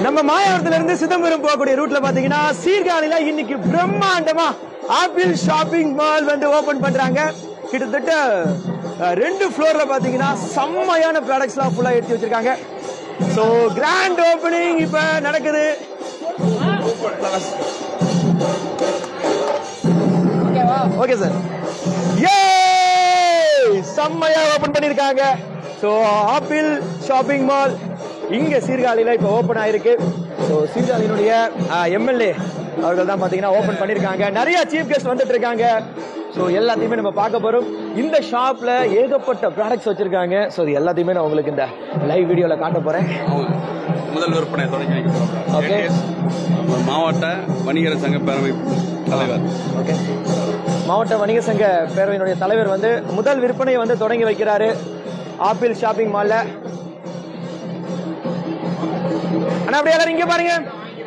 நம்ம மாயாவரத்துல இருந்து சிதம்பரம் போகக்கூடிய ரூட்ல பாத்தீங்கன்னா சீர்காழியில இன்னைக்கு பிரம்மாண்டமா ஆப்பிள் ஷாப்பிங் மால் வந்து ஓபன் பண்றாங்க கிட்டத்தட்ட அஹ், ரெண்டு ஃப்ளோர்ல பாத்தீங்கன்னா செம்மையான ப்ராடக்ட்ஸ் எல்லாம் ஃபுல்லா எடுத்து வச்சிருக்காங்க சோ கிராண்ட் ஓபனிங் இப்ப நடக்குது ஓகே சார் ஏ செம்மையா ஓபன் பண்ணிருக்காங்க சோ ஆப்பிள் ஷாப்பிங் மால் இங்க சீர்காழியில இப்ப ஓபன் ஆயிருக்கு சோ சீர்காழியினுடைய எம்எல்ஏ அவர்கள் தான் பாத்தீங்கன்னா ஓபன் பண்ணிருக்காங்க நிறைய சீஃப் கெஸ்ட் வந்துட்டு இருக்காங்க சோ எல்லாத்தையுமே நம்ம பார்க்க போறோம் இந்த ஷாப்ல ஏகப்பட்ட ப்ராடக்ட்ஸ் வச்சிருக்காங்க சோ இது எல்லாத்தையுமே நான் உங்களுக்கு இந்த லைவ் வீடியோல காட்ட போறேன் அவங்க முதல் விற்பனை தொடங்கி வைக்க Okay. போறோம் மாவட்ட வணிகர் சங்க பேரவை தலைவர் ஓகே மாவட்ட வணிக சங்க பேரவையினுடைய தலைவர் வந்து முதல் விற்பனையை வந்து தொடங்கி வைக்கிறாரு ஆப்பிள் ஷாப்பிங் மால்ல அண்ணா அப்படியே எல்லாரும் இங்க பாருங்க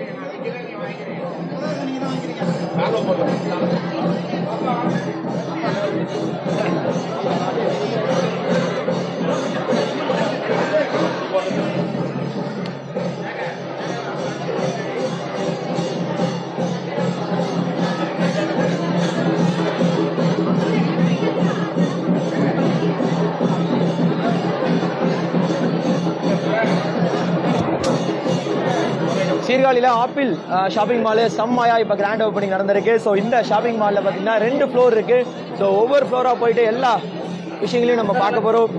சீர்காழியில ஆப்பிள் ஷாப்பிங் மால் செம்மாயா இப்ப கிராண்ட் ஓப்பனிங் நடந்திருக்கு ஸோ இந்த ஷாப்பிங் மால்ல பாத்தீங்கன்னா ரெண்டு ஃப்ளோர் இருக்கு ஸோ ஒவ்வொரு ஃப்ளோரா போயிட்டு எல்லா விஷயங்களையும் நம்ம பார்க்க போறோம்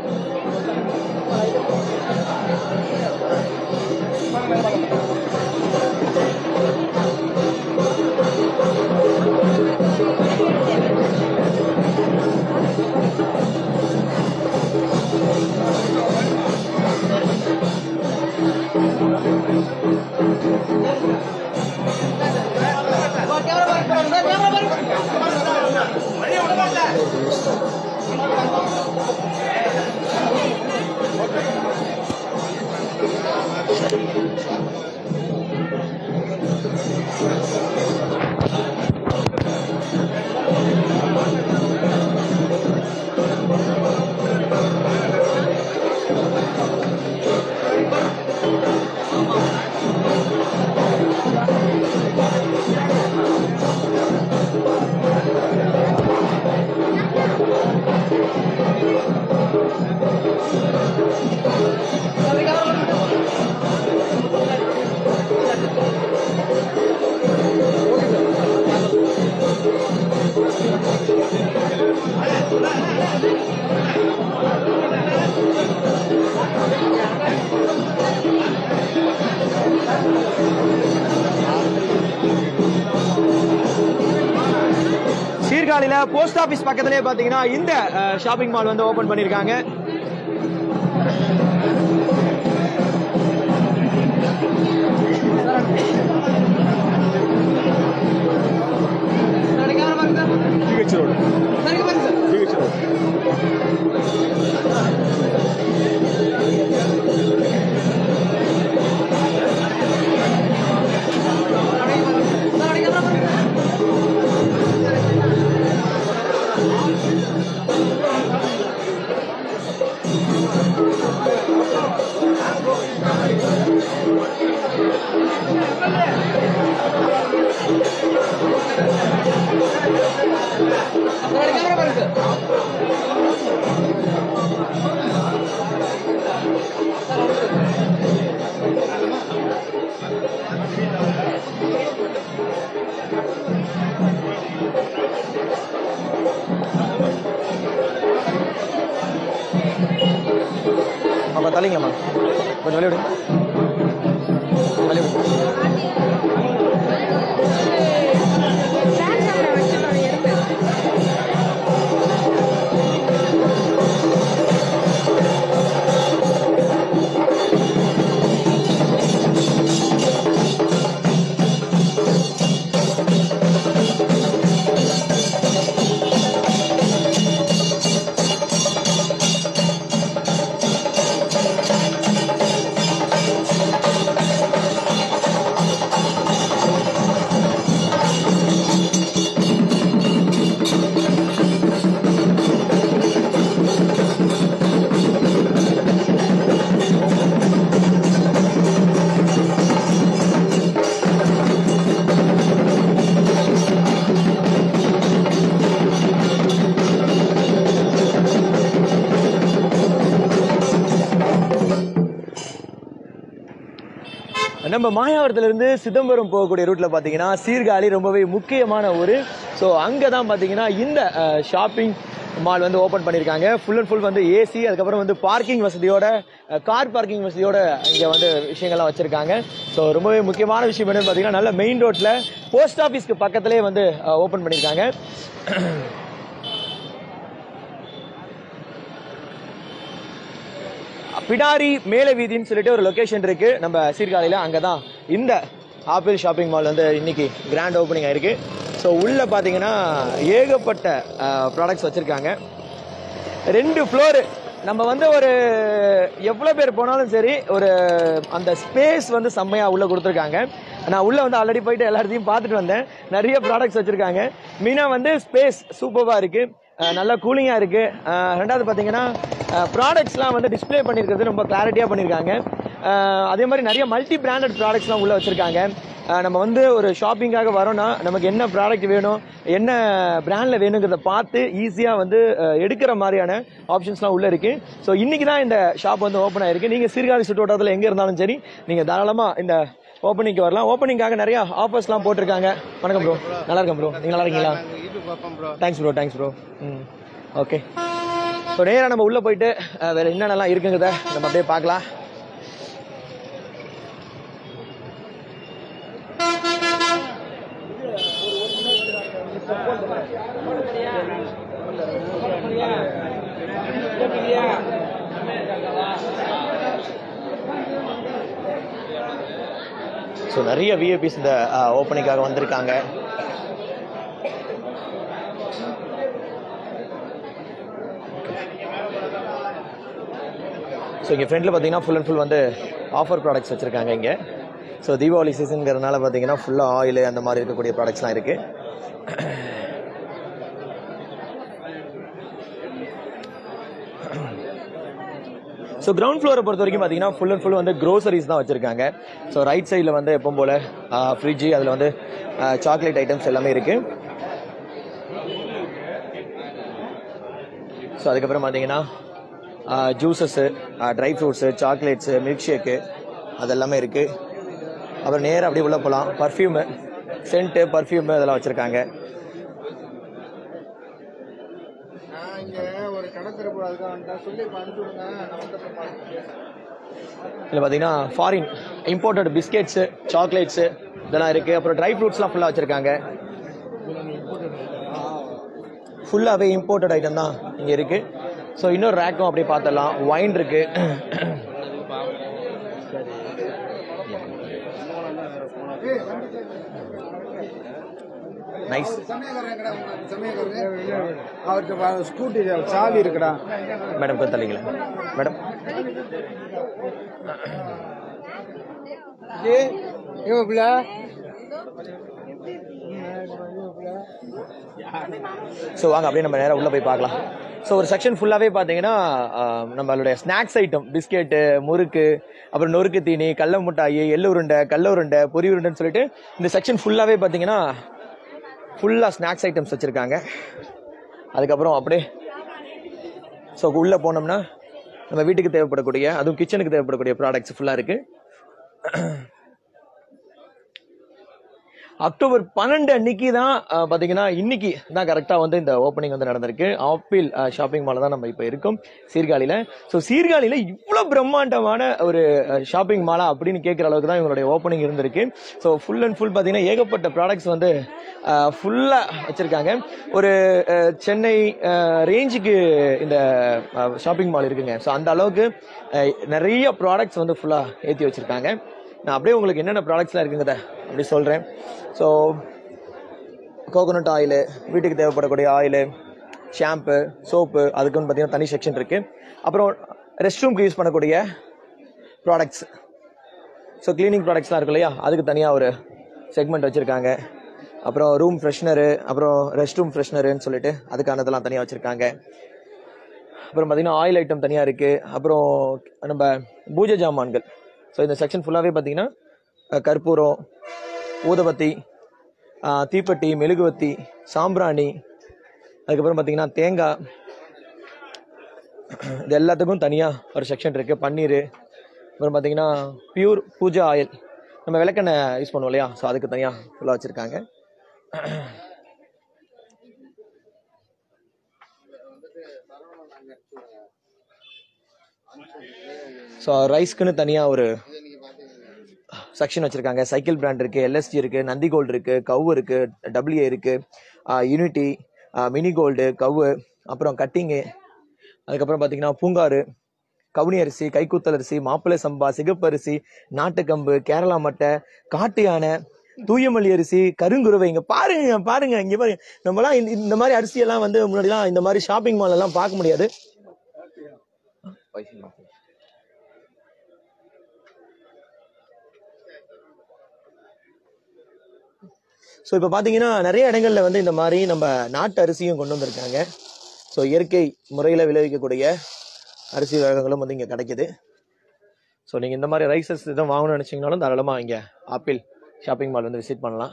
சீர்காழியில போஸ்ட் ஆபீஸ் பக்கத்திலே பாத்தீங்கன்னா இந்த ஷாப்பிங் மால் வந்து ஓபன் பண்ணிருக்காங்க அப்ப தள்ளிங்கம்மா கொஞ்சம் வெளியே விடுங்க வெளியே விடுங்க நம்ம மாயாவரத்துல இருந்து சிதம்பரம் போகக்கூடிய ரூட்ல பாத்தீங்கன்னா சீர்காழி ரொம்பவே முக்கியமான ஊர் ஸோ அங்கே தான் பாத்தீங்கன்னா இந்த ஷாப்பிங் மால் வந்து ஓபன் பண்ணியிருக்காங்க ஃபுல் அண்ட் ஃபுல் வந்து ஏசி அதுக்கப்புறம் வந்து பார்க்கிங் வசதியோட கார் பார்க்கிங் வசதியோட இங்கே வந்து விஷயங்கள்லாம் வச்சிருக்காங்க ஸோ ரொம்பவே முக்கியமான விஷயம் என்னன்னு பார்த்தீங்கன்னா நல்ல மெயின் ரோட்ல போஸ்ட் ஆஃபீஸ்க்கு பக்கத்திலே வந்து ஓப்பன் பண்ணியிருக்காங்க பிடாரி மேல வீதின்னு சொல்லிட்டு ஒரு லொகேஷன் இருக்கு நம்ம சீர்காழியில அங்கதான் இந்த ஆப்பிள் ஷாப்பிங் மால் வந்து இன்னைக்கு கிராண்ட் ஓப்பனிங் ஆயிருக்கு ஸோ உள்ள பாத்தீங்கன்னா ஏகப்பட்ட ப்ராடக்ட்ஸ் வச்சிருக்காங்க ரெண்டு ஃப்ளோரு நம்ம வந்து ஒரு எவ்வளோ பேர் போனாலும் சரி ஒரு அந்த ஸ்பேஸ் வந்து செம்மையாக உள்ளே கொடுத்துருக்காங்க நான் உள்ளே வந்து ஆல்ரெடி போயிட்டு எல்லாத்தையும் பார்த்துட்டு வந்தேன் நிறைய ப்ராடக்ட்ஸ் வச்சுருக்காங்க மெயினாக வந்து ஸ்பேஸ் சூப்பராக இருக்குது நல்லா கூலிங்காக இருக்குது ரெண்டாவது பார்த்தீங்கன்னா ப்ராடக்ட்ஸ்லாம் வந்து டிஸ்ப்ளே பண்ணியிருக்கிறது ரொம்ப கிளாரிட்டியாக பண்ணியிருக்காங்க அஹ் அதே மாதிரி நிறைய மல்டி பிராண்டட் ப்ராடக்ட்ஸ்லாம் உள்ளே வச்சுருக்காங்க அஹ் நம்ம வந்து ஒரு ஷாப்பிங்காக வரோம்னா நமக்கு என்ன ப்ராடக்ட் வேணும் என்ன பிராண்டில் வேணுங்கிறத பார்த்து ஈஸியாக வந்து அஹ், எடுக்கிற மாதிரியான ஆப்ஷன்ஸ்லாம் உள்ளே இருக்கு ஸோ இன்னைக்கு தான் இந்த ஷாப் வந்து ஓப்பன் ஆயிருக்கு நீங்கள் சீர்காழி சுற்றுவட்டத்தில் எங்கே இருந்தாலும் சரி நீங்கள் தாராளமாக இந்த ஓப்பனிங்க்கு வரலாம் ஓப்பனிங்காக நிறைய ஆஃபர்ஸ்லாம் போட்டிருக்காங்க வணக்கம் ப்ரோ நல்லா இருக்கேன் ப்ரோ நீங்கள் நல்லா இருக்கீங்களா தேங்க்ஸ் ப்ரோ தேங்க்ஸ் ப்ரோ ம் ஓகே ஸோ நேராக நம்ம உள்ளே போயிட்டு அஹ், வேற என்னென்னலாம் இருக்குங்கிறத நம்ம அப்படியே பார்க்கலாம் ஸோ நிறைய விஐபிஸ் இந்த ஓப்பனிங்காக வந்திருக்காங்க ஸோ இங்கே ஃப்ரண்ட்டில் பார்த்தீங்கன்னா ஃபுல் அண்ட் ஃபுல் வந்து ஆஃபர் ப்ராடக்ட்ஸ் வச்சுருக்காங்க இங்கே ஸோ தீபாவளி சீசனுங்கிறதுனால பார்த்தீங்கன்னா ஃபுல்லாக ஆயில் அந்த மாதிரி இருக்கக்கூடிய ப்ராடக்ட்ஸ்லாம் இருக்குது ஸோ கிரவுண்ட் ஃப்ளோரை பொறுத்த வரைக்கும் பார்த்தீங்கன்னா ஃபுல் அண்ட் ஃபுல் வந்து க்ரோசரிஸ் தான் வச்சுருக்காங்க ஸோ ரைட் சைடில் வந்து எப்பவும் போல் ஃப்ரிட்ஜு அதில் வந்து சாக்லேட் ஐட்டம்ஸ் எல்லாமே இருக்குது ஸோ அதுக்கப்புறம் பார்த்தீங்கன்னா juices dry fruits chocolates milk shake அது எல்லாமே இருக்குது அப்புறம் நேராக அப்படியே உள்ளே போகலாம் பர்ஃப்யூமு சென்ட்டு பர்ஃப்யூமு அதெல்லாம் வச்சுருக்காங்க நான் இங்க ஒரு கடை திறக்கூடாதுக்காக வந்துட்டேன் சொல்லி இப்ப அனுப்பிச்சு விடுங்க நான் வந்து இதில் பார்த்தீங்கன்னா ஃபாரின் இம்போர்ட்டட் பிஸ்கெட்ஸு சாக்லேட்ஸு இதெல்லாம் இருக்குது அப்புறம் ட்ரை ஃப்ரூட்ஸ்லாம் ஃபுல்லாக வச்சுருக்காங்க ஃபுல்லாகவே இம்போர்ட்டட் ஐட்டம் தான் இங்கே இருக்குது ஸோ இன்னொரு ரேக்கும் அப்படியே பார்த்துடலாம் ஒயின் இருக்குது நைஸ் சமயக்காரன் கடை உங்களுக்கு சமயக்காரன் அவர்கிட்ட ஸ்கூட்டி சாவி இருக்குடா மேடம் கொஞ்சம் தள்ளிங்களா மேடம் இவன் பிள்ளை ஸோ வாங்க அப்படியே நம்ம நேராக உள்ளே போய் பார்க்கலாம் ஸோ ஒரு செக்ஷன் ஃபுல்லாகவே பார்த்தீங்கன்னா ஆஹ், நம்மளுடைய ஸ்நாக்ஸ் ஐட்டம் பிஸ்கெட்டு முறுக்கு அப்புறம் நொறுக்கு தீனி கடல மிட்டாயி எள்ளு உருண்டை கடல உருண்டை பொரி உருண்டைன்னு சொல்லிட்டு இந்த செக்ஷன் ஃபுல்லாகவே பார்த்தீங்கன்னா ஃபுல்லாக ஸ்நாக்ஸ் ஐட்டம்ஸ் வச்சுருக்காங்க அதுக்கப்புறம் அப்படியே ஸோ உள்ளே போனோம்னா நம்ம வீட்டுக்கு தேவைப்படக்கூடிய அதுவும் கிச்சனுக்கு தேவைப்படக்கூடிய ப்ராடக்ட்ஸ் ஃபுல்லாக இருக்குது அக்டோபர் பன்னெண்டு அன்னைக்கு தான் அஹ், பாத்தீங்கன்னா இன்னைக்கு தான் கரெக்டாக வந்து இந்த ஓப்பனிங் வந்து நடந்திருக்கு ஆப்பிள் ஷாப்பிங் மாலில் தான் நம்ம இப்போ இருக்கோம் சீர்காழியில் ஸோ சீர்காழியில் இவ்வளோ பிரம்மாண்டமான ஒரு ஷாப்பிங் மாலா அப்படின்னு கேட்குற அளவுக்கு தான் இவங்களுடைய ஓப்பனிங் இருந்திருக்கு ஸோ ஃபுல் அண்ட் ஃபுல் பார்த்தீங்கன்னா ஏகப்பட்ட ப்ராடக்ட்ஸ் வந்து ஃபுல்லாக வச்சுருக்காங்க ஒரு அஹ், சென்னை ரேஞ்சுக்கு இந்த ஷாப்பிங் மால் இருக்குங்க ஸோ அந்த அளவுக்கு அஹ், நிறைய ப்ராடக்ட்ஸ் வந்து ஃபுல்லாக ஏற்றி வச்சுருக்காங்க நான் அப்படியே உங்களுக்கு என்னென்ன ப்ராடக்ட்ஸ்லாம் இருக்குங்கிறத அப்படி சொல்கிறேன் ஸோ கோகோனட் ஆயிலு வீட்டுக்கு தேவைப்படக்கூடிய ஆயிலு ஷாம்பு சோப்பு அதுக்குன்னு பார்த்தீங்கன்னா தனி செக்ஷன் இருக்குது அப்புறம் ரெஸ்ட் ரூம்க்கு யூஸ் பண்ணக்கூடிய ப்ராடக்ட்ஸ் ஸோ க்ளீனிங் ப்ராடக்ட்ஸ்லாம் இருக்கு இல்லையா அதுக்கு தனியாக ஒரு செக்மெண்ட் வச்சுருக்காங்க அப்புறம் ரூம் ஃப்ரெஷ்னரு அப்புறம் ரெஸ்ட் ரூம் ஃப்ரெஷ்னருன்னு சொல்லிட்டு அதுக்கானதெல்லாம் தனியாக வச்சுருக்காங்க அப்புறம் பார்த்தீங்கன்னா ஆயில் ஐட்டம் தனியாக இருக்குது அப்புறம் நம்ம பூஜை ஜாமான்கள் ஸோ இந்த செக்ஷன் ஃபுல்லாகவே பார்த்தீங்கன்னா அஹ், கற்பூரம் ஊதுபத்தி அஹ், தீப்பெட்டி மெழுகுவத்தி சாம்பிராணி அதுக்கப்புறம் பார்த்தீங்கன்னா தேங்காய் இது எல்லாத்துக்கும் தனியாக ஒரு செக்ஷன் இருக்குது பன்னீர் அப்புறம் பார்த்தீங்கன்னா பியூர் பூஜா ஆயில் நம்ம விளக்கெண்ணெய் யூஸ் பண்ணுவோம் இல்லையா ஸோ அதுக்கு தனியாக ஃபுல்லாக வச்சுருக்காங்க ஸோ ரைஸ்க்குன்னு தனியாக ஒரு செக்ஷன் வச்சிருக்காங்க சைக்கிள் பிராண்ட் இருக்கு எல்எஸ்டி இருக்கு நந்தி கோல்டு இருக்கு கவ் இருக்கு டபிள்யூ இருக்கு யூனிட்டி மினி கோல்டு கவ்வு அப்புறம் கட்டிங்கு அதுக்கப்புறம் பார்த்தீங்கன்னா பூங்காறு கவுனி அரிசி கைக்குத்தல் அரிசி மாப்பிள்ளை சம்பா சிகப்பரிசி நாட்டுக்கம்பு கேரளா மட்டை காட்டு யானை தூயமல்லி அரிசி கருங்குருவை இங்க பாருங்க பாருங்க இங்க பாருங்க நம்மலாம் இந்த- இந்த மாதிரி அரிசி எல்லாம் வந்து முன்னாடிலாம் இந்த மாதிரி ஷாப்பிங் மால் எல்லாம் பார்க்க முடியாது ஸோ இப்போ பார்த்தீங்கன்னா நிறைய இடங்கள்ல வந்து இந்த மாதிரி நம்ம நாட்டு அரிசியும் கொண்டு வந்திருக்காங்க ஸோ இயற்கை முறையில் விளைவிக்கக்கூடிய அரிசி வகைகளும் வந்து இங்கே கிடைக்குது ஸோ நீங்கள் இந்த மாதிரி ரைசஸ் எதுவும் வாங்கணும்னு நினச்சிங்கனாலும் தாராளமாக இங்கே ஆப்பிள் ஷாப்பிங் மால் வந்து விசிட் பண்ணலாம்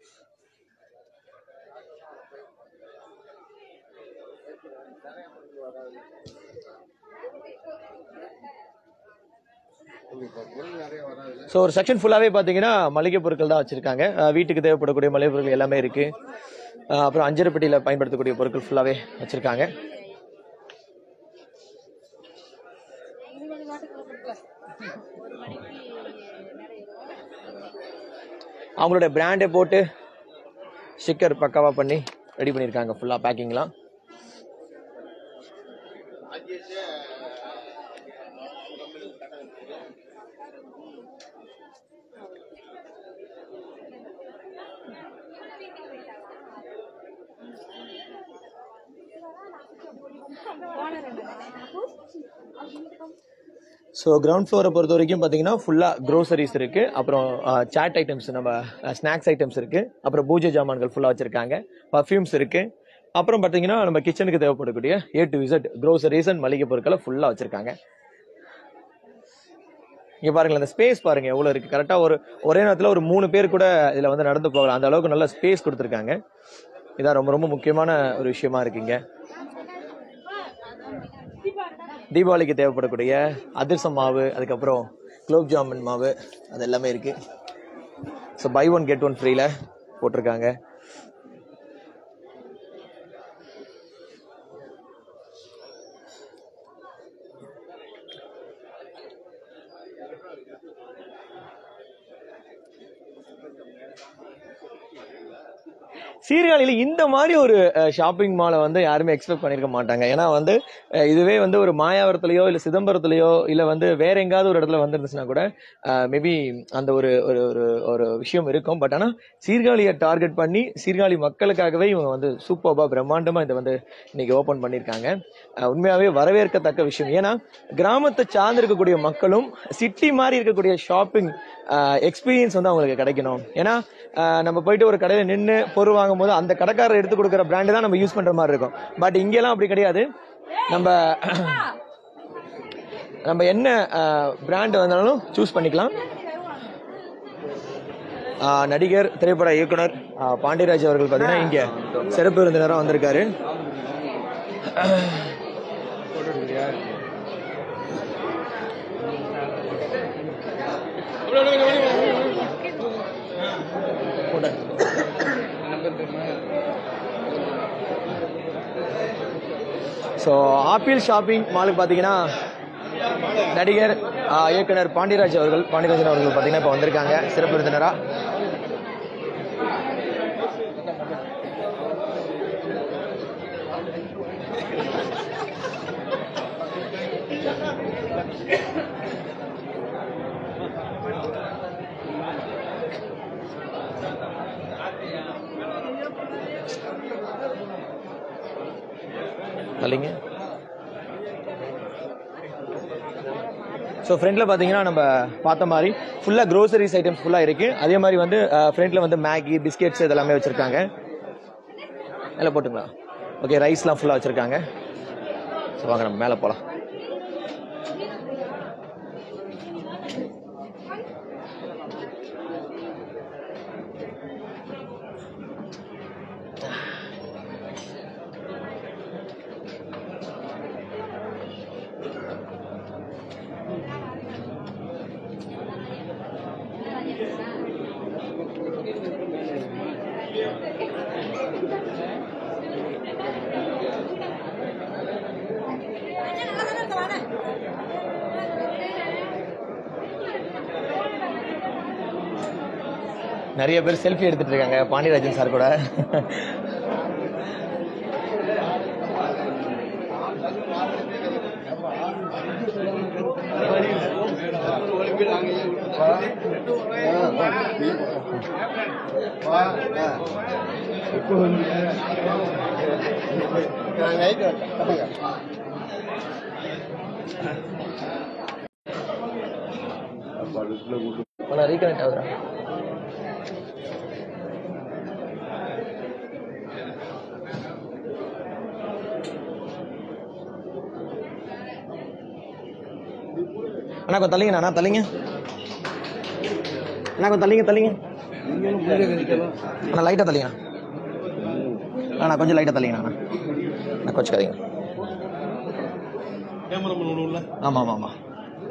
ஸோ ஒரு செக்ஷன் ஃபுல்லாகவே பார்த்தீங்கன்னா மளிகை பொருட்கள் தான் வச்சுருக்காங்க வீட்டுக்கு தேவைப்படக்கூடிய மளிகை பொருட்கள் எல்லாமே இருக்குது அப்புறம் அஞ்சரை பெட்டியில் பயன்படுத்தக்கூடிய பொருட்கள் ஃபுல்லாகவே வச்சுருக்காங்க அவங்களோட பிராண்டை போட்டு ஸ்டிக்கர் பக்காவாக பண்ணி ரெடி பண்ணியிருக்காங்க ஃபுல்லாக பேக்கிங்லாம் ஸோ கிரவுண்ட் ஃப்ளோரை பொறுத்த வரைக்கும் பார்த்தீங்கன்னா ஃபுல்லாக க்ரோசரிஸ் இருக்கு அப்புறம் சாட் ஐட்டம்ஸ் நம்ம ஸ்நாக்ஸ் ஐட்டம்ஸ் இருக்கு அப்புறம் பூஜை ஜாமான்கள் ஃபுல்லாக வச்சிருக்காங்க பர்ஃப்யூம்ஸ் இருக்கு அப்புறம் பார்த்தீங்கன்னா நம்ம கிச்சனுக்கு தேவைப்படக்கூடிய A to Z groceries and மளிகை பொருட்களை ஃபுல்லாக வச்சிருக்காங்க இங்க பாருங்களேன் இந்த ஸ்பேஸ் பாருங்க எவ்வளவு இருக்கு கரெக்டா ஒரு ஒரே நேரத்துல ஒரு மூணு பேர் கூட இதுல வந்து நடந்து போகலாம் அந்த அளவுக்கு நல்ல ஸ்பேஸ் கொடுத்துருக்காங்க இதான் ரொம்ப ரொம்ப முக்கியமான ஒரு விஷயமா இருக்குங்க தீபாவளிக்கு தேவைப்படக்கூடிய அதிரசம் மாவு அதுக்கப்புறம் குலோப் ஜாமுன் மாவு அது எல்லாமே இருக்கு so buy one get one ஃப்ரீல போட்டிருக்காங்க சீர்காழியில இந்த மாதிரி ஒரு ஷாப்பிங் மாலை வந்து யாருமே எக்ஸ்பெக்ட் பண்ணிருக்க மாட்டாங்க ஏன்னா வந்து அஹ், இதுவே வந்து ஒரு மாயாவரத்துலயோ இல்ல சிதம்பரத்துலயோ இல்ல வந்து வேற எங்காவது ஒரு இடத்துல வந்துருந்துச்சுன்னா கூட மேபி அந்த ஒரு ஒரு ஒரு ஒரு விஷயம் இருக்கும் பட் ஆனா சீர்காழியை டார்கெட் பண்ணி சீர்காழி மக்களுக்காகவே இவங்க வந்து சூப்பர்பா பிரம்மாண்டமா இதை வந்து இன்னைக்கு ஓபன் பண்ணியிருக்காங்க அஹ், உண்மையாவே வரவேற்கத்தக்க விஷயம் ஏன்னா கிராமத்தை சார்ந்து இருக்கக்கூடிய மக்களும் சிட்டி மாதிரி இருக்கக்கூடிய ஷாப்பிங் எக்ஸ்பீரியன்ஸ் வந்து அவங்களுக்கு கிடைக்கணும் ஏன்னா அஹ், நம்ம போயிட்டு ஒரு கடையில நின்று பொருள் வாங்கும் போது அந்த கடைக்காரர் எடுத்து கொடுக்குற பிராண்டு தான் நம்ம யூஸ் பண்ற மாதிரி இருக்கும் பட் இங்கெல்லாம் அப்படி கிடையாது நம்ம நம்ம என்ன பிராண்ட் வந்தாலும் சூஸ் பண்ணிக்கலாம் அஹ், நடிகர் திரைப்பட இயக்குனர் அஹ், பாண்டியராஜ் அவர்கள் பார்த்தீங்கன்னா இங்க சிறப்பு விருந்தினராக வந்திருக்காரு ஸோ ஆப்பிள் ஷாப்பிங் மாலுக்கு பார்த்தீங்கன்னா நடிகர் ஆ, இயக்குனர் பாண்டியராஜ் அவர்கள் பாண்டியராஜன் அவர்கள் பார்த்தீங்கன்னா இப்போ வந்திருக்காங்க சிறப்பு விருந்தினரா இல்லைங்க ஸோ ஃப்ரண்ட்ல பார்த்தீங்கன்னா நம்ம பார்த்த மாதிரி ஃபுல்லாக க்ரோசரிஸ் ஐட்டம்ஸ் ஃபுல்லாக இருக்கு அதே மாதிரி வந்து ஃப்ரண்ட்ல வந்து மேகி பிஸ்கெட்ஸ் இதெல்லாமே வச்சிருக்காங்க மேலே போட்டுங்களா ஓகே ரைஸ்லாம் ஃபுல்லாக வச்சிருக்காங்க ஸோ வாங்க நம்ம மேலே போகலாம் நிறைய பேர் செல்ஃபி எடுத்துட்டு இருக்காங்க பாண்டியராஜன் சார் கூட ரீகனெக்ட் ஆகுதா அண்ணா கொஞ்சம் தள்ளிங்க அண்ணா தள்ளிங்க அண்ணா கொஞ்சம் தள்ளிங்க தள்ளிங்க அண்ணா லைட்டாக தள்ளிங்க அண்ணா கொஞ்சம் லைட்டாக தள்ளிங்க அண்ணா அண்ணா கொச்சுக்காதீங்க ஆமாம் ஆமாம் ஆமாம்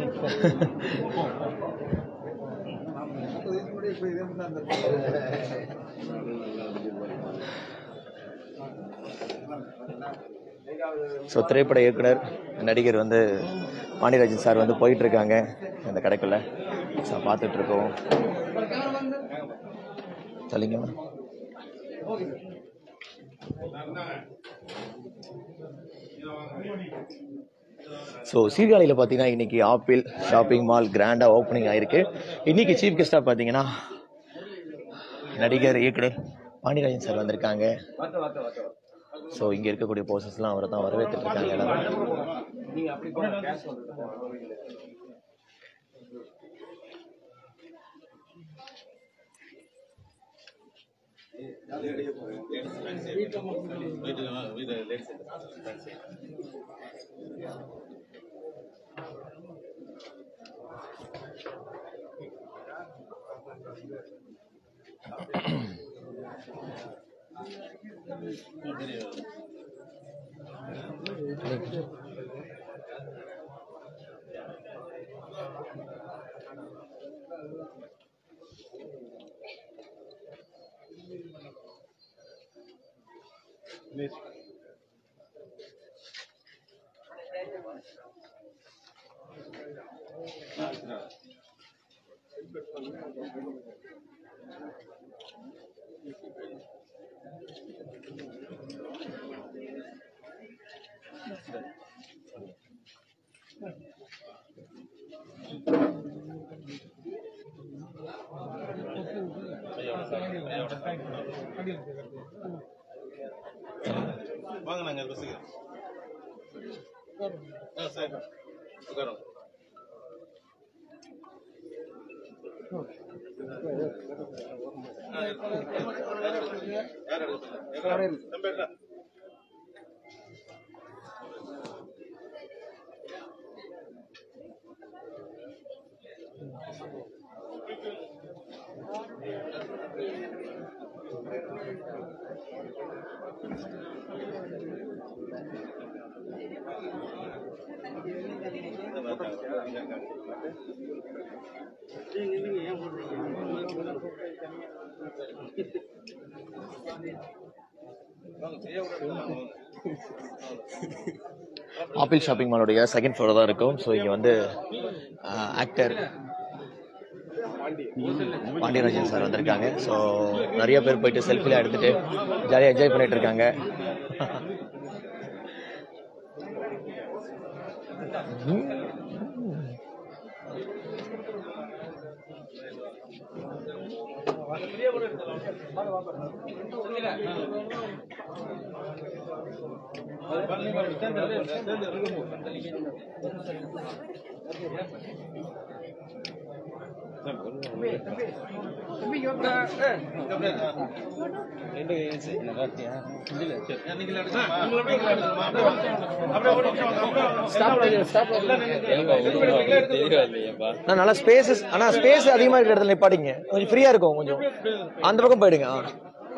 ஸோ திரைப்பட இயக்குனர் நடிகர் வந்து பாண்டியராஜன் சார் வந்து போயிட்டு இருக்காங்க அந்த கடைக்குள்ள ஸோ பார்த்துட்டு இருக்கோம் சரிங்க ஸோ சீர்காழியில் பார்த்தீங்கன்னா இன்னைக்கு ஆப்பிள் ஷாப்பிங் மால் கிராண்டாக ஓப்பனிங் ஆயிருக்கு இன்னைக்கு சீஃப் கெஸ்ட்டாக பார்த்தீங்கன்னா நடிகர் இயக்குனர் பாண்டியராஜன் சார் வந்திருக்காங்க ஸோ இங்கே இருக்கக்கூடிய போர்சஸ்லாம் அவரை தான் வரவேற்றுட்டு இருக்காங்க எல்லாரும் வாங்க நாங்க பஸ்ஸுக்கு ஆ சரி உட்காரோம் ஆப்பிள் ஷாப்பிங் மாலுடைய செகண்ட் ஃப்ளோர் தான் இருக்கும் ஸோ இங்கே வந்து ஆக்டர் பாண்டியராஜன் சார் வந்திருக்காங்க ஸோ நிறைய பேர் போயிட்டு செல்ஃபிலாம் எடுத்துட்டு ஜாலியாக என்ஜாய் பண்ணிட்டு இருக்காங்க நான் நல்லா ஸ்பேசஸ் ஆனால் ஸ்பேஸ் அதிகமாக இருக்கிற இடத்துல நிப்பாட்டிங்க கொஞ்சம் ஃப்ரீயாக இருக்கும் கொஞ்சம் அந்த பக்கம் போயிடுங்க ஆ.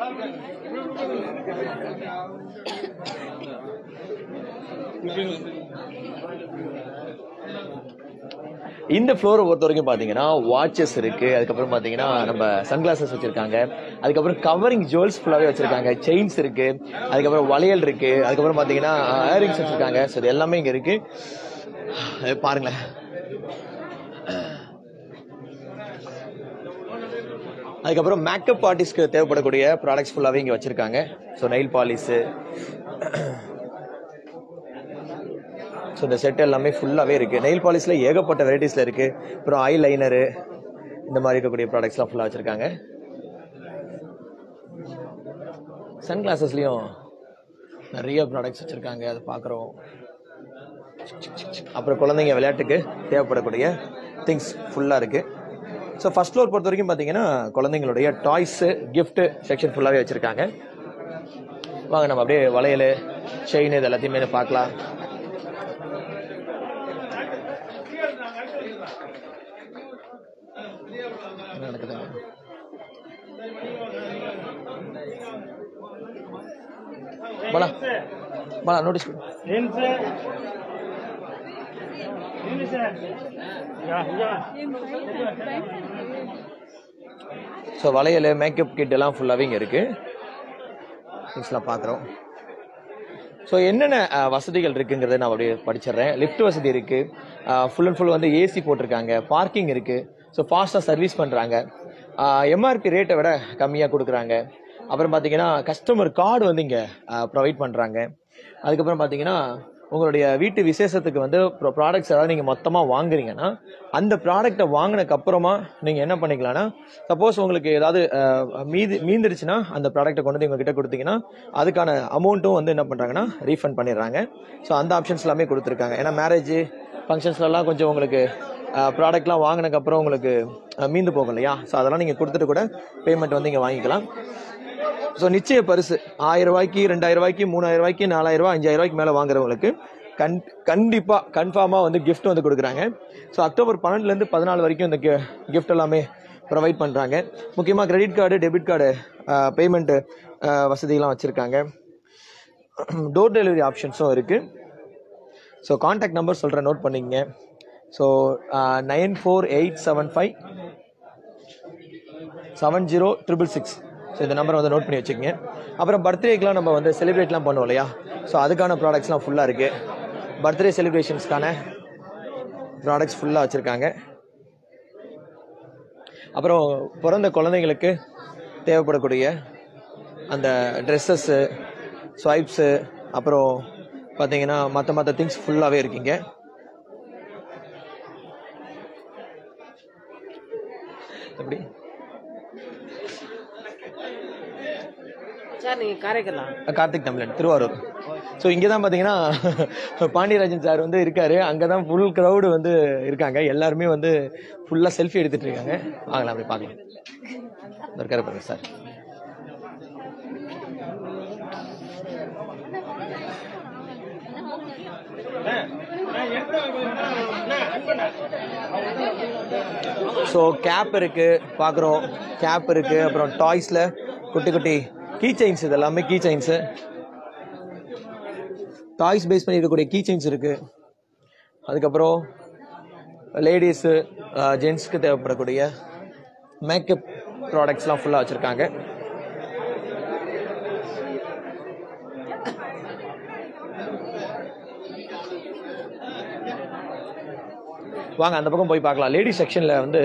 இந்த ஃப்ளோரை பொறுத்த வரைக்கும் பார்த்தீங்கன்னா வாட்சஸ் இருக்கு அதுக்கப்புறம் பார்த்தீங்கன்னா நம்ம சன்கிளாசஸ் வச்சிருக்காங்க அதுக்கப்புறம் கவரிங் ஜுவல்ஸ் ஃபுல்லாகவே வச்சிருக்காங்க செயின்ஸ் இருக்கு அதுக்கப்புறம் வளையல் இருக்கு அதுக்கப்புறம் பார்த்தீங்கன்னா இயரிங்ஸ் வச்சிருக்காங்க ஸோ இது எல்லாமே இங்கே இருக்கு அது பாருங்களேன் அதுக்கப்புறம் மேக்கப் ஆர்டிஸ்ட்க்கு தேவைப்படக்கூடிய ப்ராடக்ட்ஸ் ஃபுல்லாகவே இங்கே வச்சுருக்காங்க ஸோ நெயில் பாலிஷு ஸோ இந்த செட் எல்லாமே ஃபுல்லாகவே இருக்குது நெயில் பாலிஷில் ஏகப்பட்ட வெரைட்டிஸில் இருக்குது அப்புறம் ஐ லைனரு இந்த மாதிரி இருக்கக்கூடிய ப்ராடக்ட்ஸ்லாம் ஃபுல்லாக வச்சுருக்காங்க சன் கிளாஸஸ்லேயும் நிறைய ப்ராடக்ட்ஸ் வச்சுருக்காங்க அதை பார்க்குறோம் அப்புறம் குழந்தைங்க விளையாட்டுக்கு தேவைப்படக்கூடிய திங்ஸ் ஃபுல்லாக இருக்குது ஸோ ஃபர்ஸ்ட் ஃப்ளோர் பொறுத்த வரைக்கும் பார்த்தீங்கன்னா குழந்தைங்களுடைய டாய்ஸு gift செக்ஷன் ஃபுல்லாகவே வச்சுருக்காங்க வாங்க நம்ம அப்படியே வளையல் செயின் இது எல்லாத்தையுமே பார்க்கலாம் என்ன நடக்குது பாலா பாலா நோட்டீஸ் ஸோ வளையல் மேக்கப் கிட் எல்லாம் ஃபுல்லாகவே இங்கே இருக்குது திங்ஸ்லாம் பார்க்குறோம் ஸோ என்னென்ன அஹ், வசதிகள் இருக்குங்கிறத நான் அப்படியே படிச்சிடுறேன் லிஃப்ட் வசதி இருக்குது ஃபுல் அண்ட் ஃபுல் வந்து ஏசி போட்டிருக்காங்க பார்க்கிங் இருக்குது ஸோ ஃபாஸ்ட்டாக சர்வீஸ் பண்ணுறாங்க எம்ஆர்பி ரேட்டை விட கம்மியாக கொடுக்குறாங்க அப்புறம் பார்த்தீங்கன்னா கஸ்டமர் கார்டு வந்து இங்கே ப்ரொவைட் பண்ணுறாங்க அதுக்கப்புறம் பார்த்தீங்கன்னா உங்களுடைய வீட்டு விசேஷத்துக்கு வந்து ப்ராடக்ட்ஸ் ஏதாவது நீங்கள் மொத்தமாக வாங்குறீங்கன்னா அந்த ப்ராடக்ட்டை வாங்கினக்கு அப்புறமா நீங்கள் என்ன பண்ணிக்கலாம்னா சப்போஸ் உங்களுக்கு ஏதாவது அஹ், மீதி மீந்துருச்சுன்னா அந்த ப்ராடக்ட்டை கொண்டு வந்து உங்ககிட்ட கொடுத்தீங்கன்னா அதுக்கான அமௌண்ட்டும் வந்து என்ன பண்ணுறாங்கன்னா ரீஃபண்ட் பண்ணிடுறாங்க ஸோ அந்த ஆப்ஷன்ஸ் எல்லாமே கொடுத்துருக்காங்க ஏன்னா மேரேஜ் ஃபங்க்ஷன்ஸ்லாம் கொஞ்சம் உங்களுக்கு ப்ராடக்ட்லாம் வாங்கினதுக்கப்புறம் உங்களுக்கு அஹ், மீந்து போகும் இல்லையா ஸோ அதெல்லாம் நீங்கள் கொடுத்துட்டு கூட பேமெண்ட் வந்து இங்கே வாங்கிக்கலாம் ஸோ நிச்சய பரிசு ஆயிரம் ரூபாய்க்கு ரெண்டாயிரம் ரூபாய்க்கு மூணாயிரம் ரூபாய்க்கு நாலாயிரம் ரூபாய் அஞ்சாயிரம் ரூபாய்க்கு மேலே வாங்குறவங்களுக்கு கண் கண்டிப்பாக கன்ஃபார்மாக வந்து gift வந்து கொடுக்குறாங்க ஸோ அக்டோபர் பன்னெண்டுலேருந்து பதினாலு வரைக்கும் இந்த gift எல்லாமே ப்ரொவைட் பண்ணுறாங்க முக்கியமாக credit card debit card payment வசதியெல்லாம் வச்சுருக்காங்க டோர் டெலிவரி ஆப்ஷன்ஸும் இருக்குது ஸோ காண்டாக்ட் நம்பர் சொல்கிறேன் நோட் பண்ணிக்கங்க so nine four eight seven five seven zero triple six so இந்த நம்பரை வந்து நோட் பண்ணி வச்சுக்கோங்க அப்புறம் பர்த்டேக்கெலாம் நம்ம வந்து செலிப்ரேட்லாம் பண்ணுவோம் இல்லையா ஸோ அதுக்கான ப்ராடக்ட்ஸ்லாம் ஃபுல்லாக இருக்குது பர்த்டே செலிப்ரேஷன்ஸ்க்கான ப்ராடக்ட்ஸ் ஃபுல்லாக வச்சுருக்காங்க அப்புறம் பிறந்த குழந்தைங்களுக்கு தேவைப்படக்கூடிய அந்த ட்ரெஸ்ஸஸ்ஸு ஸ்வைப்ஸு அப்புறம் பார்த்தீங்கன்னா மற்ற மற்ற திங்ஸ் ஃபுல்லாகவே இருக்கீங்க எப்படி சார் நீங்க காரைக்கலா கார்த்திக் தமிழன் திருவாரூர் ஸோ இங்கே தான் பார்த்தீங்கன்னா பாண்டியராஜன் சார் வந்து இருக்காரு அங்கே தான் ஃபுல் க்ரௌடு வந்து இருக்காங்க எல்லாருமே வந்து ஃபுல்லாக செல்ஃபி எடுத்துட்டு இருக்காங்க வாங்கலாம் அப்படி பார்க்கலாம் இந்த இருக்காரு பாருங்க சார் ஸோ கேப் இருக்கு பார்க்குறோம் கேப் இருக்கு அப்புறம் டாய்ஸில் குட்டி குட்டி கீ செயின்ஸ் இது எல்லாமே கீ செயின்ஸு டாய்ஸ் பேஸ் பண்ணி இருக்கக்கூடிய கீ செயின்ஸ் இருக்கு அதுக்கப்புறம் லேடிஸு ஜென்ஸ்க்கு தேவைப்படக்கூடிய மேக்கப் ப்ராடக்ட்ஸ்லாம் ஃபுல்லாக வச்சுருக்காங்க வாங்க அந்த பக்கம் போய் பார்க்கலாம் லேடி செக்ஷனில் வந்து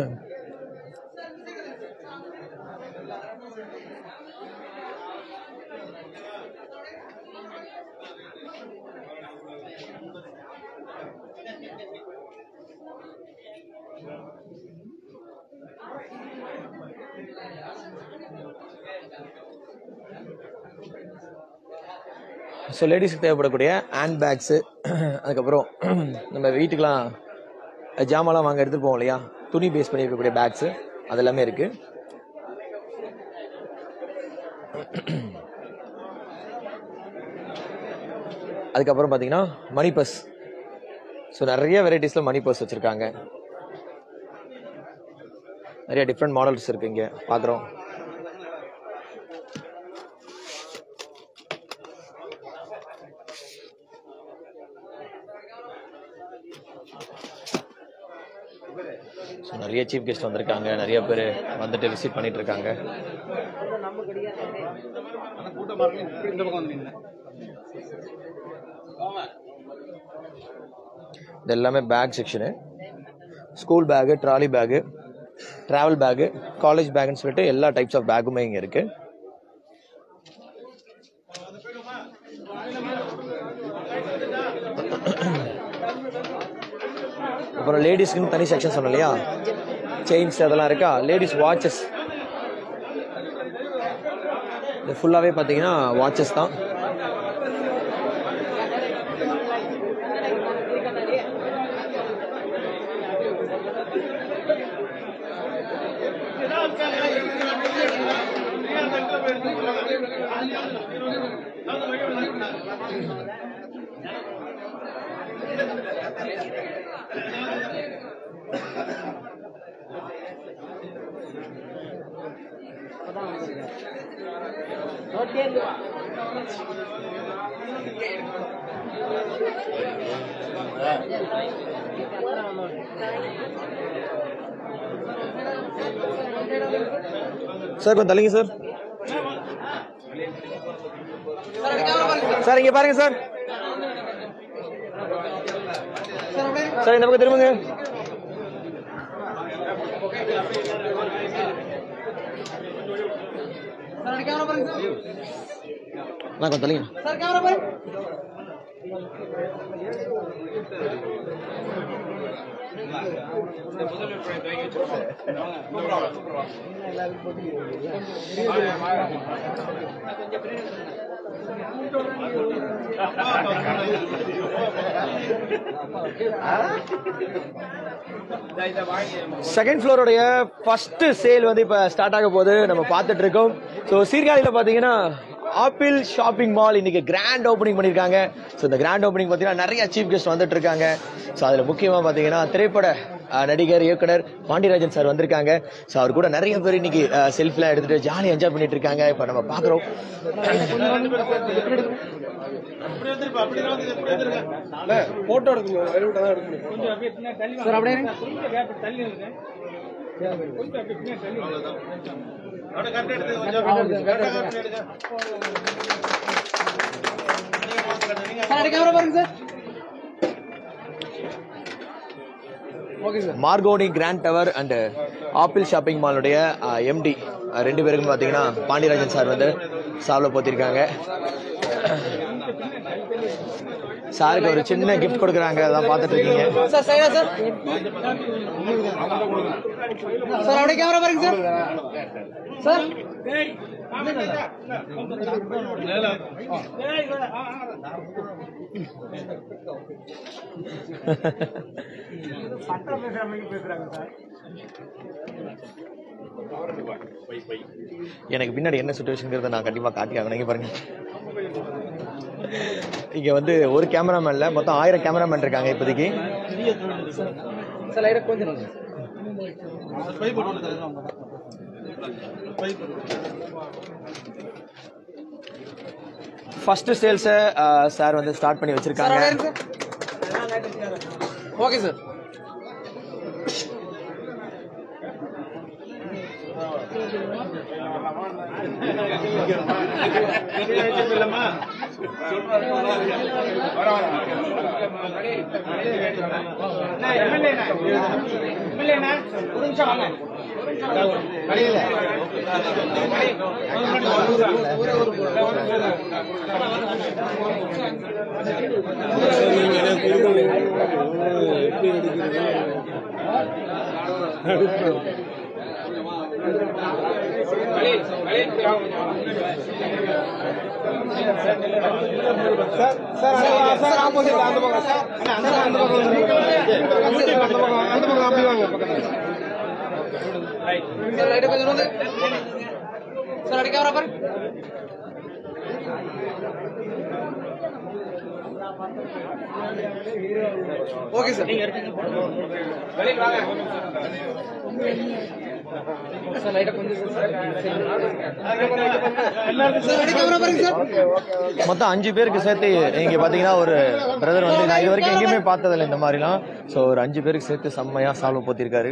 ஸோ லேடிஸ்க்கு தேவைப்படக்கூடிய ஹேண்ட் பேக்ஸு அதுக்கப்புறம் நம்ம வீட்டுக்கெலாம் ஜாமான்லாம் வாங்க எடுத்துகிட்டு போவோம் இல்லையா துணி பேஸ் பண்ணி இருக்கக்கூடிய பேக்ஸு அது எல்லாமே இருக்குது அதுக்கப்புறம் பார்த்தீங்கன்னா மணி பர்ஸ் ஸோ நிறைய வெரைட்டிஸில் மணி பர்ஸ் வச்சுருக்காங்க நிறைய டிஃப்ரெண்ட் மாடல்ஸ் இருக்குது இங்கே பார்க்குறோம் ஸோ நிறைய சீஃப் கெஸ்ட் வந்திருக்காங்க நிறைய பேர் வந்துட்டு விசிட் பண்ணிட்டு இருக்காங்க கூட்டமா இருக்கு இப்படி இந்த பக்கம் வந்து நின்னு. இது எல்லாமே bag section school bag trolley bag travel bag college பேக்குன்னு சொல்லிட்டு எல்லா டைப்ஸ் ஆஃப் பேக்குமே இங்கே இருக்கு அப்புறம் லேடிஸ்க்குன்னு தனி செக்ஷன் சொன்னேன் இல்லையா செயின்ஸ் அதெல்லாம் இருக்கா லேடிஸ் வாட்சஸ் இது ஃபுல்லாகவே பார்த்தீங்கன்னா வாட்சஸ் தான் சார் கொஞ்சம் தள்ளிங்க சார் சார் இங்க பாருங்க சார் சார் இந்த பக்கம் திரும்புங்க நான் கொஞ்சம் தள்ளிங்க செகண்ட் ஃப்ளோருடைய ஃபர்ஸ்ட் சேல் வந்து இப்போ ஸ்டார்ட் ஆக போகுது நம்ம பார்த்துட்டு இருக்கோம் ஸோ சீர்காழியில் பார்த்தீங்கன்னா ஆப்பிள் ஷாப்பிங் மால் இன்னைக்கு கிராண்ட் ஓப்பனிங் பண்ணியிருக்காங்க ஸோ இந்த கிராண்ட் ஓப்பனிங் பார்த்தீங்கன்னா நிறைய சீஃப் கெஸ்ட் வந்துட்டு இருக்காங்க ஸோ அதில் முக்கியமாக பார்த்தீங்கன்னா திரைப்பட அஹ், நடிகர் இயக்குனர் பாண்டியராஜன் சார் வந்திருக்காங்க ஸோ அவர் கூட நிறைய பேர் இன்னைக்கு செல்ஃபிலாம் எடுத்துட்டு ஜாலியாக என்ஜாய் பண்ணிட்டு இருக்காங்க இப்போ நம்ம பார்க்குறோம் போட்டோ எடுக்கணும் வெளிவிட்ட தான் எடுக்கணும் சார் அப்படியே இருங்க. அப்படியே கரெக்டா எடுத்து கொஞ்சம் கரெக்டா கரெக்டா எடுங்க சார் அப்படியே கேமரா பாருங்க sir okay sir Marconi grand tower and Apple shopping மாலுடைய எம்டி ரெண்டு பேருக்கும் பார்த்தீங்கன்னா பாண்டியராஜன் சார் வந்து சாவில் போத்திருக்காங்க சாருக்கு ஒரு சின்ன கிஃப்ட் கொடுக்குறாங்க அதான் பார்த்துட்டு இருக்கீங்க சார் சைடா சார் சார் அப்படியே கேமரா பாருங்க சார் சார் எனக்கு பின்னாடி என்ன சுச்சுவேஷனுங்கிறத நான் கண்டிப்பாக காட்டி ஆகணும் இங்க பாருங்க இங்க வந்து ஒரு கேமராமேன் இல்ல மொத்தம் ஆயிரம் கேமராமேன் இருக்காங்க இப்போதைக்கு சார் லைட்டா கொஞ்சம் நில்லுங்க. ஃபர்ஸ்ட் சேல்ஸை சார் வந்து ஸ்டார்ட் பண்ணி சார் வச்சிருக்காங்க அப்படியே இருங்க sir okay sir sir opposite அந்த பக்கம் சார் அண்ணா, அந்த பக்கம் அந்த பக்கம் அந்த பக்கம் அந்த பக்கம் அப்படி வாங்க பக்கத்துல சார் லைட்டா கொஞ்சம் வந்து சார் அப்படியே கேமரா பாருங்க ஓகே சார் சார் லைட்டா கொஞ்சம் சார் சார் அப்படியே கேமரா பாருங்க சார் மொத்தம் அஞ்சு பேருக்கு சேர்த்து இங்க பாத்தீங்கன்னா ஒரு பிரதர் வந்து நான் இது வரைக்கும் எங்கேயுமே பார்த்ததில்ல இந்த மாதிரிலாம் ஸோ ஒரு அஞ்சு பேருக்கு சேர்த்து செம்மையா சால்வ் போத்திருக்காரு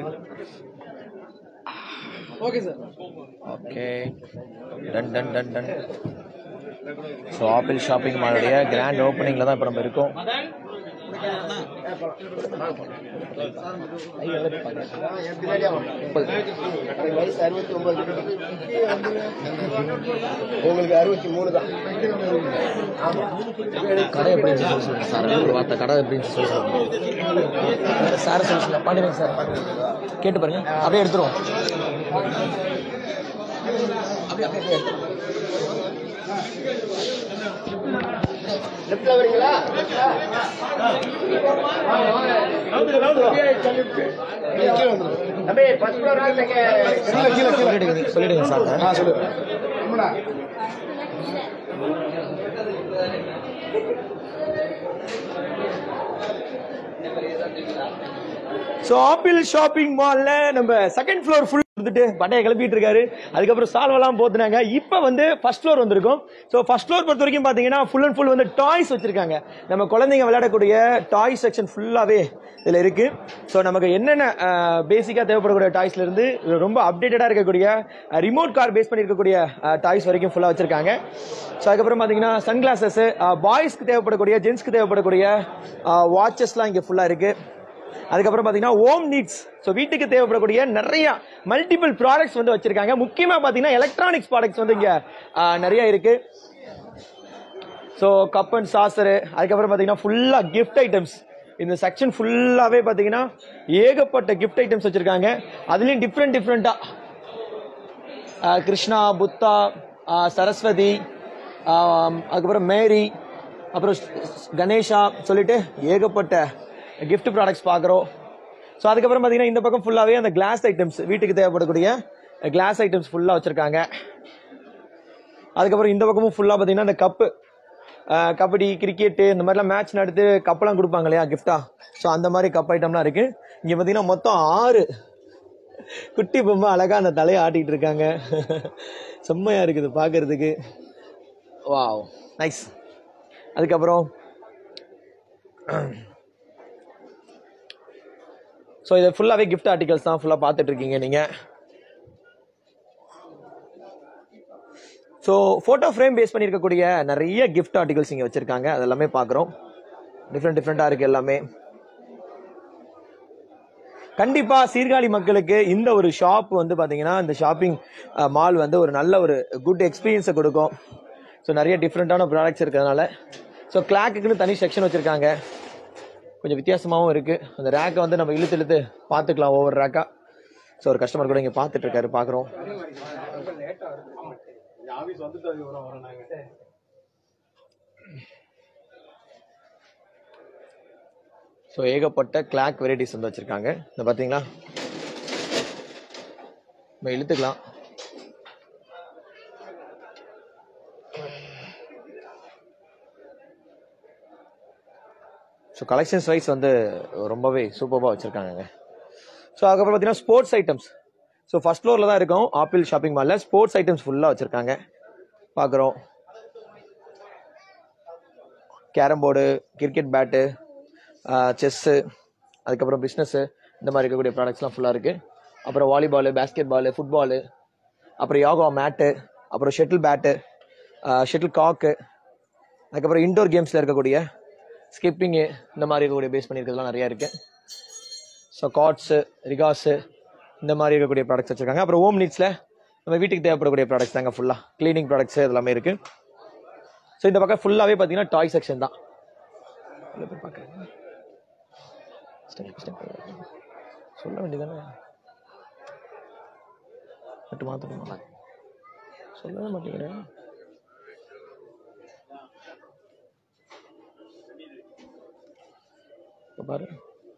okay sir okay done done done done so Apple shopping மாலுடைய கிராண்ட் ஓப்பனிங்ல தான் இப்போ நம்ம இருக்கோம் வயசு அறுபத்தி ஒன்பது உங்களுக்கு அறுபத்தி மூணு தான் கடை எப்படி இருந்துச்சு சொல்ல சொல்லுங்க சார் ஒரு வார்த்தை கடை எப்படி இருந்துச்சு சொல்ல சொல்லுங்க சார் சொல்ல சொல்லுங்க பாண்டியன் சார் கேட்டு பாருங்க அப்படியே எடுத்துருவோம் அப்படியே அப்படியே எடுத்துருவோம் லெஃப்ட்ல வரீங்களா தம்பி ஃபர்ஸ்ட் ஃப்ளோர் கீழே கீழே சொல்லிடுங்க சொல்லிடுங்க சார் ஆ சொல்லு ஸோ ஆப்பிள் ஷாப்பிங் மால்ல நம்ம செகண்ட் ஃப்ளோர் ஃபுல் வந்துட்டு பட்டையை கிளப்பிட்டு இருக்காரு அதுக்கப்புறம் சால்வெல்லாம் போத்துனாங்க இப்போ வந்து ஃபர்ஸ்ட் ஃப்ளோர் வந்திருக்கும் ஸோ ஃபர்ஸ்ட் ஃப்ளோர் பொறுத்த வரைக்கும் பார்த்தீங்கன்னா ஃபுல் அண்ட் ஃபுல் வந்து டாய்ஸ் வச்சிருக்காங்க நம்ம குழந்தைங்க விளையாடக்கூடிய டாய் செக்ஷன் ஃபுல்லாகவே இதில் இருக்கு ஸோ நமக்கு என்னென்ன பேசிக்காக தேவைப்படக்கூடிய டாய்ஸ்ல இருந்து ரொம்ப அப்டேட்டடாக இருக்கக்கூடிய ரிமோட் கார் பேஸ் பண்ணி இருக்கக்கூடிய டாய்ஸ் வரைக்கும் ஃபுல்லாக வச்சிருக்காங்க ஸோ அதுக்கப்புறம் பார்த்தீங்கன்னா சன்கிளாசஸ் பாய்ஸ்க்கு தேவைப்படக்கூடிய ஜென்ஸ்க்கு தேவைப்படக்கூடிய வாட்சஸ்லாம் இங்கே ஃபுல்லாக இருக்கு அதுக்கப்புறம் பார்த்தீங்கன்னா ஹோம் நீட்ஸ் ஸோ வீட்டுக்கு தேவைப்படக்கூடிய நிறைய மல்டிபிள் ப்ராடக்ட்ஸ் வந்து வச்சிருக்காங்க முக்கியமாக பார்த்தீங்கன்னா எலக்ட்ரானிக்ஸ் ப்ராடக்ட்ஸ் வந்து இங்கே நிறைய இருக்கு ஸோ கப் அண்ட் சாசரு அதுக்கப்புறம் பார்த்தீங்கன்னா ஃபுல்லாக கிஃப்ட் ஐட்டம்ஸ் இந்த செக்ஷன் ஃபுல்லாகவே பார்த்தீங்கன்னா ஏகப்பட்ட கிஃப்ட் ஐட்டம்ஸ் வச்சிருக்காங்க அதுலேயும் டிஃப்ரெண்ட் டிஃப்ரெண்ட்டாக கிருஷ்ணா புத்தா ஆஹ் சரஸ்வதி ஆம், அதுக்கப்புறம் மேரி அப்புறம் ஸ்- ஸ்- கணேஷா சொல்லிட்டு ஏகப்பட்ட கிஃப்ட் ப்ராடக்ட்ஸ் பார்க்குறோம் ஸோ அதுக்கப்புறம் பார்த்தீங்கன்னா இந்த பக்கம் ஃபுல்லாகவே அந்த கிளாஸ் ஐட்டம்ஸ் வீட்டுக்கு தேவைப்படக்கூடிய கிளாஸ் ஐட்டம்ஸ் ஃபுல்லாக வச்சுருக்காங்க அதுக்கப்புறம் இந்த பக்கமும் ஃபுல்லாக பார்த்தீங்கன்னா இந்த கப்பு கபடி கிரிக்கெட்டு இந்த மாதிரிலாம் மேட்ச் நடத்து கப்பெல்லாம் கொடுப்பாங்க இல்லையா கிஃப்டா ஸோ அந்த மாதிரி கப் ஐட்டம்லாம் இருக்கு இங்கே பார்த்தீங்கன்னா மொத்தம் ஆறு குட்டி பொம்மை அழகா அந்த தலையை ஆட்டிட்டு இருக்காங்க செம்மையா இருக்குது பார்க்கிறதுக்கு வாவ் நைஸ் அதுக்கப்புறம் ஸோ இது ஃபுல்லாகவே கிஃப்ட் ஆர்டிகல்ஸ் தான் ஃபுல்லாக பார்த்துட்டு இருக்கீங்க நீங்கள் ஸோ ஃபோட்டோ ஃப்ரேம் பேஸ் பண்ணியிருக்கக்கூடிய நிறைய கிஃப்ட் ஆர்டிகல்ஸ் இங்கே வச்சுருக்காங்க அதெல்லாமே பார்க்குறோம் டிஃப்ரெண்ட் டிஃப்ரெண்ட்டாக இருக்குது எல்லாமே கண்டிப்பா சீர்காழி மக்களுக்கு இந்த ஒரு ஷாப் வந்து பாத்தீங்கன்னா இந்த ஷாப்பிங் மால் வந்து ஒரு நல்ல ஒரு குட் எக்ஸ்பீரியன்ஸை கொடுக்கும் ஸோ நிறைய டிஃப்ரெண்ட்டான ப்ராடக்ட்ஸ் இருக்கிறதுனால ஸோ கிளாக்குன்னு தனி செக்ஷன் வச்சிருக்காங்க கொஞ்சம் வித்தியாசமாகவும் இருக்கு அந்த ரேக்கை வந்து நம்ம இழுத்து இழுத்து பார்த்துக்கலாம் ஒவ்வொரு ரேக்கா ஸோ ஒரு கஸ்டமர் கூட இங்கே பார்த்துட்டு இருக்காரு பார்க்குறோம் ஸோ ஏகப்பட்ட கிளாக் வெரைட்டிஸ் வந்து வச்சிருக்காங்க இந்த பார்த்தீங்களா நம்ம இழுத்துக்கலாம் ஸோ கலெக்ஷன்ஸ் வைஸ் வந்து ரொம்பவே சூப்பராக வச்சுருக்காங்க ஸோ அதுக்கப்புறம் பார்த்தீங்கன்னா ஸ்போர்ட்ஸ் ஐட்டம்ஸ் ஸோ ஃபர்ஸ்ட் ஃப்ளோரில் தான் இருக்கும் ஆப்பிள் ஷாப்பிங் மாலில் ஸ்போர்ட்ஸ் ஐட்டம்ஸ் ஃபுல்லாக வச்சுருக்காங்க பார்க்குறோம் carrom board cricket bat chess அதுக்கப்புறம் பிஸ்னஸ்ஸு இந்த மாதிரி இருக்கக்கூடிய ப்ராடக்ட்ஸ்லாம் ஃபுல்லாக இருக்குது அப்புறம் வாலிபாலு பேஸ்கெட் பாலு ஃபுட்பாலு அப்புறம் யோகா மேட்டு அப்புறம் ஷட்டில் பேட்டு ஷட்டில் காக்கு அதுக்கப்புறம் இன்டோர் கேம்ஸில் இருக்கக்கூடிய ஸ்கிப்பிங்கு இந்த மாதிரி இருக்கக்கூடிய பேஸ் பண்ணியிருக்கிறதுலாம் நிறையா இருக்குது ஸோ காட்ஸு ரிகாஸு இந்த மாதிரி இருக்கக்கூடிய ப்ராடக்ட்ஸ் வச்சுருக்காங்க அப்புறம் ஹோம் நீட்ஸில் நம்ம வீட்டுக்கு தேவைப்படக்கூடிய ப்ராடக்ட்ஸ் தாங்க ஃபுல்லாக க்ளீனிங் ப்ராடக்ட்ஸ் எல்லாமே இருக்குது ஸோ இந்த பக்கம் ஃபுல்லாகவே பார்த்தீங்கன்னா டாய் செக்ஷன் தான் உள்ள போய் பார்க்குறேன் ஸ்டெப் ஸ்டெப் சொல்ல வேண்டியதானே மட்டும் மாற்றணுமா சொல்லவே மாட்டேங்கிறேன் இப்ப பாரு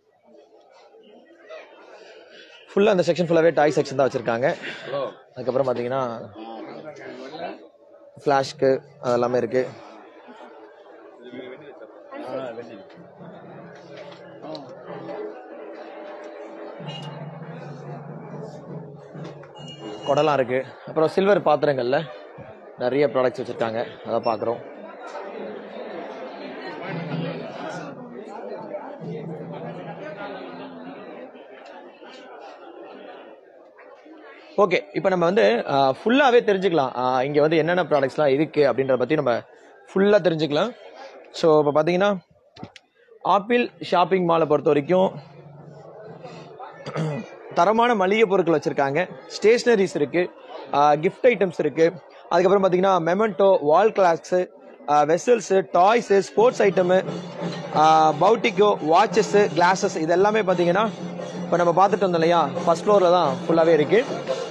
ஃபுல்லாக அந்த செக்ஷன் ஃபுல்லாகவே டாய் செக்ஷன் தான் வச்சுருக்காங்க அதுக்கப்புறம் பார்த்தீங்கன்னா ஃப்ளாஷ்க்கு அதெல்லாமே இருக்குது குடலாம் இருக்கு அப்புறம் சில்வர் பாத்திரங்கள்ல நிறைய ப்ராடக்ட்ஸ் வச்சிருக்காங்க அதை பார்க்குறோம் ஓகே இப்போ நம்ம வந்து ஃபுல்லாகவே தெரிஞ்சுக்கலாம் ஆஹ் இங்க வந்து என்னென்ன ப்ராடக்ட்ஸ்லாம் இருக்கு அப்படின்றத பற்றி நம்ம ஃபுல்லாக தெரிஞ்சுக்கலாம் ஸோ இப்போ பார்த்தீங்கன்னா ஆப்பிள் ஷாப்பிங் மாலை பொறுத்த வரைக்கும் தரமான மளிகை பொருட்கள் வச்சிருக்காங்க ஸ்டேஷ்னரிஸ் இருக்கு கிஃப்ட் ஐட்டம்ஸ் இருக்கு அதுக்கப்புறம் பார்த்தீங்கன்னா memento wall clocks vessels toys sports item பவுட்டிக்கோ வாட்சஸ்ஸு கிளாஸஸ் இது எல்லாமே பார்த்தீங்கன்னா இப்போ நம்ம பார்த்துட்டு வந்தோம் இல்லையா ஃபர்ஸ்ட் ஃப்ளோரில் தான் ஃபுல்லாகவே இருக்கு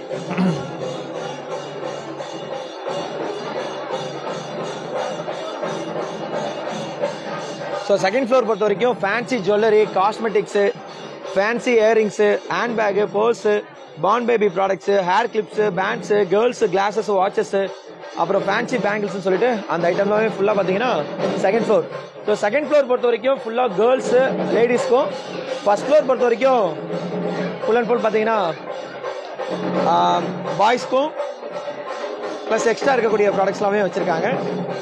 ஸோ செகண்ட் ஃப்ளோர் பொறுத்த வரைக்கும் fancy jewellery cosmetics fancy earrings hand bag purse பான் baby products hair clips bands girls glasses watches அப்புறம் ஃபேன்சி பேங்கிள்ஸ்னு சொல்லிட்டு அந்த ஐட்டம்லாமே ஃபுல்லாக பார்த்தீங்கன்னா second floor so second floor பொறுத்த வரைக்கும் ஃபுல்லாக கேர்ள்ஸு லேடிஸ்க்கும் ஃபர்ஸ்ட் ஃப்ளோர் பொறுத்த வரைக்கும் ஃபுல் அண்ட் ஃபுல் பார்த்தீங்கன்னா பாய்ஸ்க்கும் ப்ளஸ் எக்ஸ்ட்ரா இருக்கக்கூடிய ப்ராடக்ட்ஸ் எல்லாமே வச்சுருக்காங்க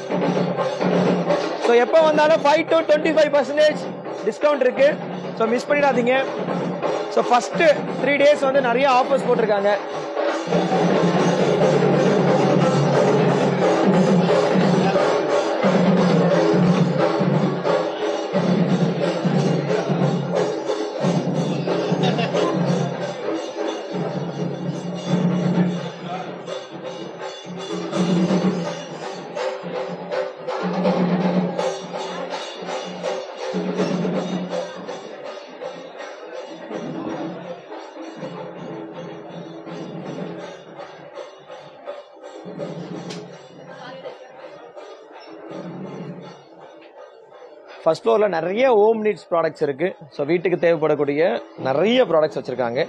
ஸோ எப்போ வந்தாலும் five to twenty five percentage discount இருக்கு ஸோ மிஸ் பண்ணிடாதீங்க ஸோ ஃபர்ஸ்ட் த்ரீ டேஸ் வந்து நிறைய ஆஃபர்ஸ் போட்டிருக்காங்க ஃபர்ஸ்ட் ஃப்ளோரில் நிறைய ஹோம் நீட்ஸ் ப்ராடக்ட்ஸ் இருக்கு ஸோ வீட்டுக்கு தேவைப்படக்கூடிய நிறைய ப்ராடக்ட்ஸ் வச்சிருக்காங்க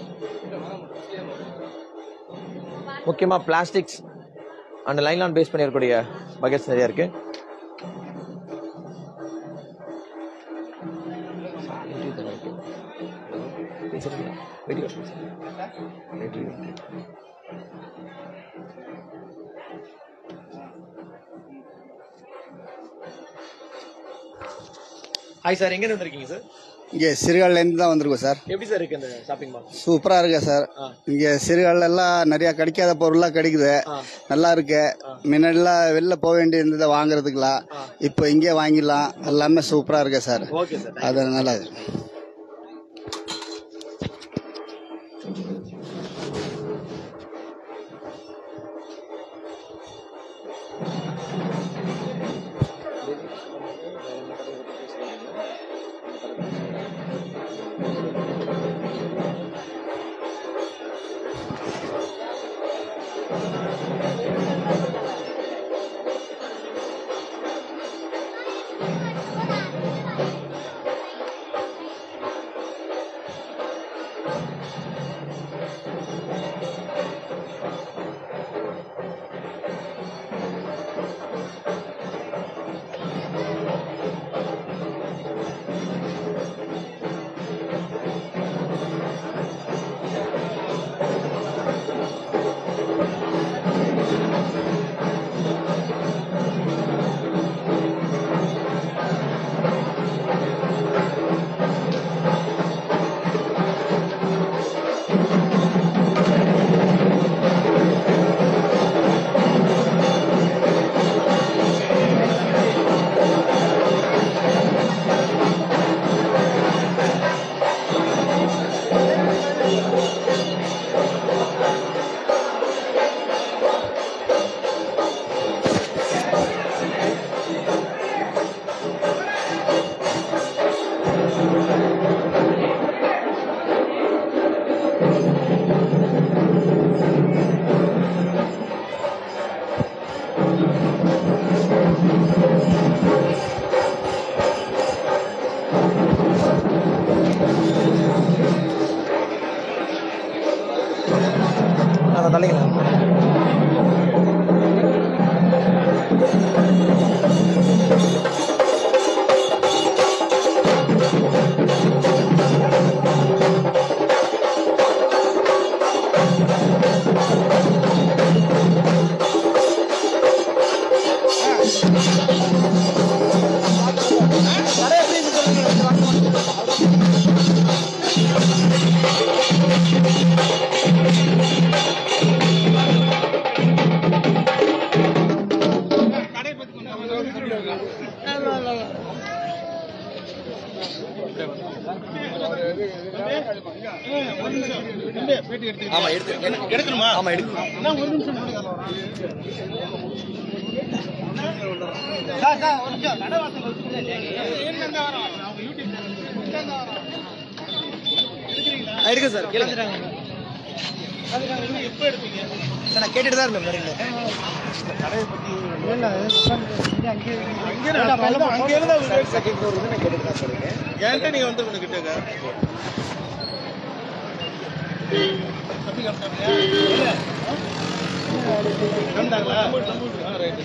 முக்கியமாக பிளாஸ்டிக்ஸ் அண்ட் லைன்லான் பேஸ் பண்ணியிருக்கக்கூடிய பக்கெட்ஸ் நிறைய இருக்கு ஹாய் சார் எங்க வந்திருக்கீங்க சார் இங்கே சிறுகால்லேருந்து தான் வந்திருக்கோம் சார் எப்படி சார் இருக்கு இந்த ஷாப்பிங் மால் சூப்பராக இருக்கு சார் இங்கே சிறுகால்ல எல்லாம் நிறைய கிடைக்காத பொருள்லாம் கிடைக்குது நல்லா இருக்கு முன்னாடிலாம் வெளில போக வேண்டியிருந்ததை வாங்குறதுக்குலாம் இப்போ இங்கே வாங்கிடலாம் எல்லாமே சூப்பராக இருக்கு சார் ஓகே சார் அதனால அதை தள்ளிங்களா பார்த்து எடுத்து ஆமா எடுத்து எடுக்கணுமா ஆமா எடுக்கணும் அண்ணா, ஒரு நிமிஷம் கொடுங்க, அதோ வரேன். சார், சார், ஒரு நிமிஷம். நடைவாசல் வச்சுருங்க. ஏன் இந்த வரோம்? அவங்க யூடியூப் சேனல். இந்த இந்த வரோம். ஆ, எடுக்க சார் கேளுங்க அதுக்காக நீங்க எப்போ எடுத்தீங்க சார் நான் கேட்டுட்டு தான் இருந்தேன் முன்னாடி. அங்கே நான் சொல்ல- அங்கே இருந்தா ஒரு rate செகண்ட் ஃப்ளோர் வந்து நான் கேட்டுட்டு தான் சார் இருக்கேன் என்கிட்ட நீங்க வந்து உனக்கு கிட்டக்க தம்பி காமிச்சாங்களா? இல்ல. காமிச்சாங்களா? ஆ, ரைட்டு.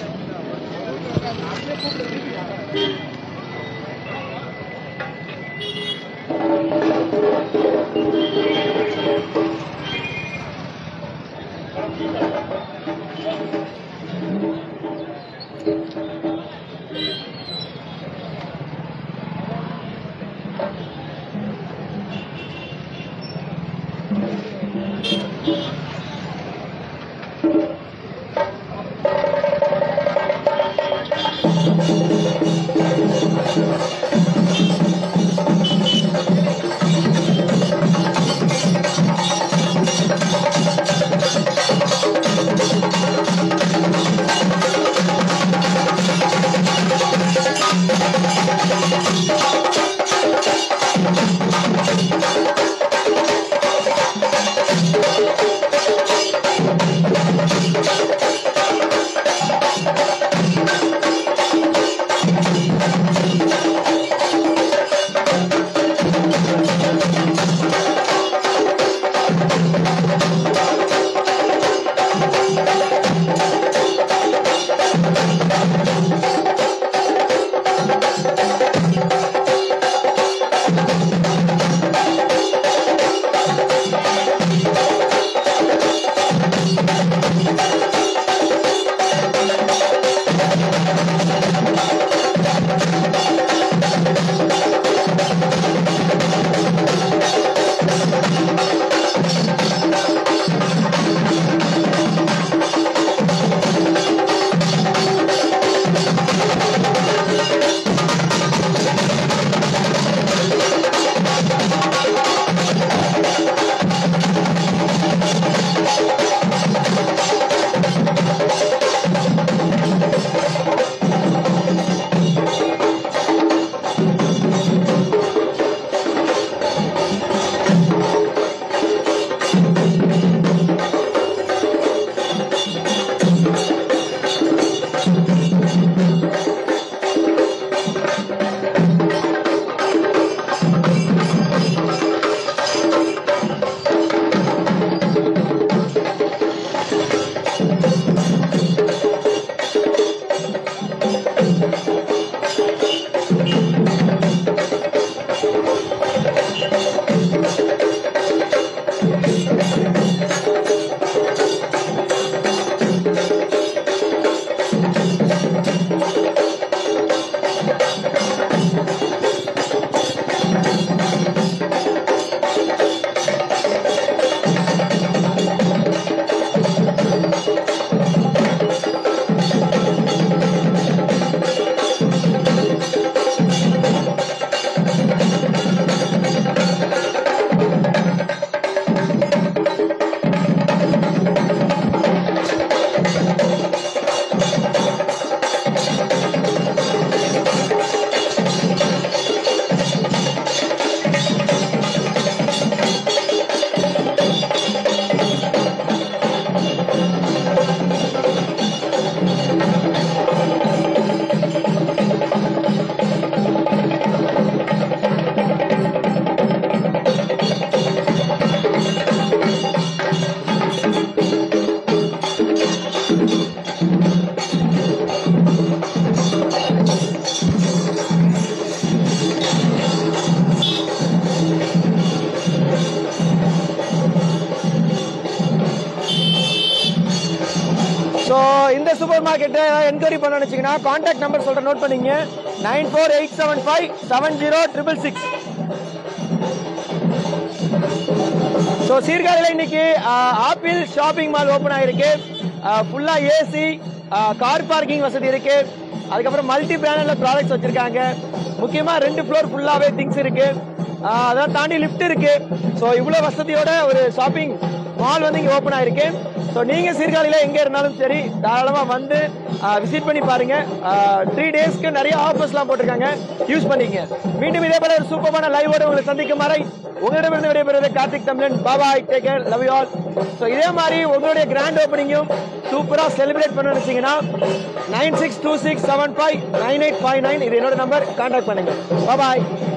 ஸோ இந்த சூப்பர் மார்க்கெட்டை என்கொயரி பண்ண நினைச்சீங்கன்னா கான்டாக்ட் நம்பர் சொல்ற நோட் பண்ணீங்க nine four eight seven five seven zero triple six so சீர்காழியில் இன்னைக்கு ஆப்பிள் ஷாப்பிங் மால் ஓப்பன் ஆயிருக்கு ஃபுல்லா ஏசி கார் பார்க்கிங் வசதி இருக்கு அதுக்கப்புறம் மல்டி பிராண்டட்ல ப்ராடக்ட்ஸ் வச்சிருக்காங்க முக்கியமா ரெண்டு ஃப்ளோர் ஃபுல்லாவே திங்ஸ் இருக்கு அதெல்லாம் தாண்டி லிஃப்ட் இருக்கு ஸோ இவ்வளோ வசதியோட ஒரு ஷாப்பிங் மால் வந்து இங்கே ஓப்பன் ஆயிருக்கு ஸோ நீங்கள் சீர்காழியில் எங்கே இருந்தாலும் சரி தாராளமாக வந்து விசிட் பண்ணி பாருங்க த்ரீ டேஸ்க்கு நிறைய ஆஃபர்ஸ்லாம் போட்டிருக்காங்க யூஸ் பண்ணிக்கங்க மீண்டும் இதே போல ஒரு சூப்பரான லைவோட உங்களை சந்திக்கும் வரை உங்களிடமிருந்து விடைபெறுவது Karthik Tamizhan bye bye take care love you all so இதே மாதிரி உங்களுடைய கிராண்ட் ஓப்பனிங்கும் சூப்பராக செலிப்ரேட் பண்ண நினைச்சீங்கன்னா nine six two six seven five nine eight five nine இது என்னோட நம்பர் கான்டாக்ட் பண்ணுங்க பாபாய்